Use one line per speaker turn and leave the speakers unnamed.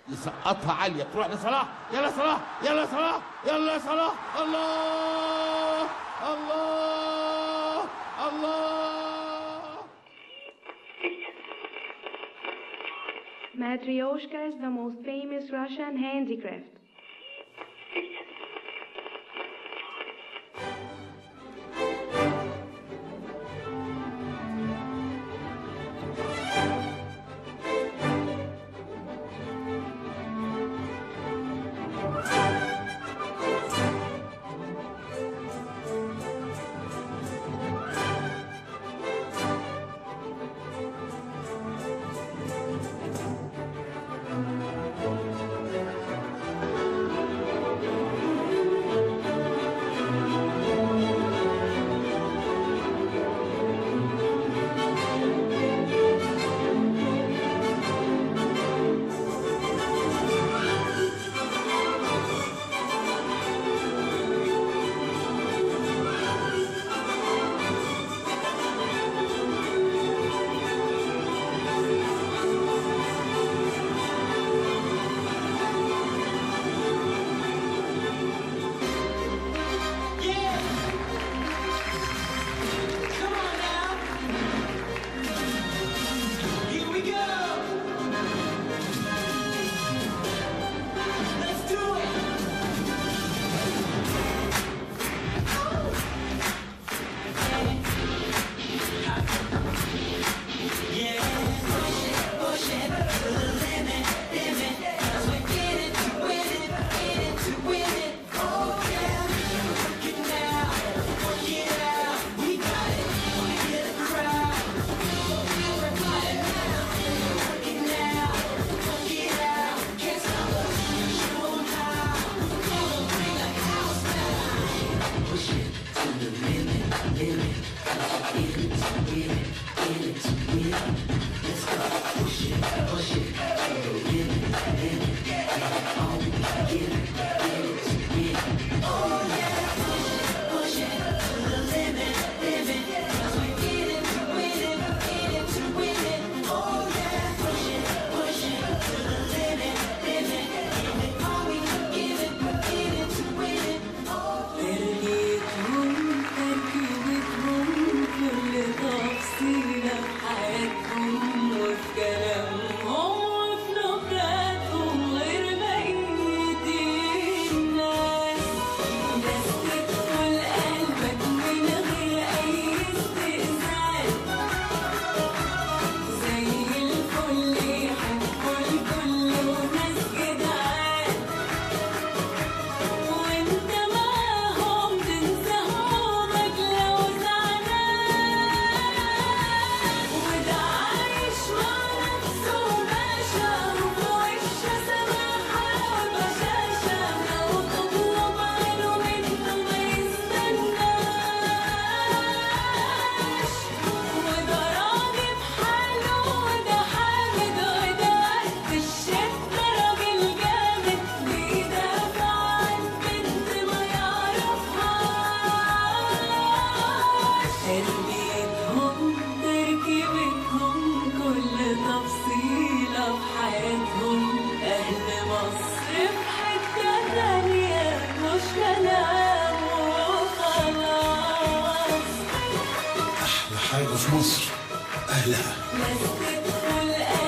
يسقطها عاليه تروح لصلاح يلا صلاح يلا صلاح يلا صلاح الله الله الله
Matryoshka is the most famous Russian handicraft.
Come on now. Here we go. Let's do it. Yeah, push it, push it to the limit, limit. 'Cause we're in it to win it, in it to win it. Oh yeah, work it now, work it out. We got it, wanna hear the crowd. Everybody now, work it now, work it out. Can't stop us, show 'em how. Gonna bring the house down. Push it to the limit, limit. 'Cause we're in it to win it, in it to win it. Let's go, push it, push it to the limit, limit. All we can give it, in it to win it. Oh yeah, push it, push it to the limit, limit. 'Cause we're in it to win it, in it to win it. Oh yeah, push it, push it to the limit, limit. Give it all we can give it, we're in it to win it. Oh
تربيتهم تركيبتهم كل تفصيلة في حياتهم وفي كلامهم وفي نبراتهم غير بقية الناس بس تدخل قلبك من غير أي استئذان زي الفل يحبوا الكل وناس جدعان وانت معاهم تنسى همومك لو زعلان وده عايش مع نفسه باشا وفي وشه سماحة وبشاشة لو تطلب عينه منه ما يستناش وده راضي بحاله وده حامد وده وقت الشدة راجل جامد بيدافع عن بنت ما يعرفهاش تربيتهم تركيبتهم كل تفصيلة في حياتهم أهل مصر في حتة تانية مش كلام وخلاص
أحلى حاجة في مصر أهلها
ناس تدخل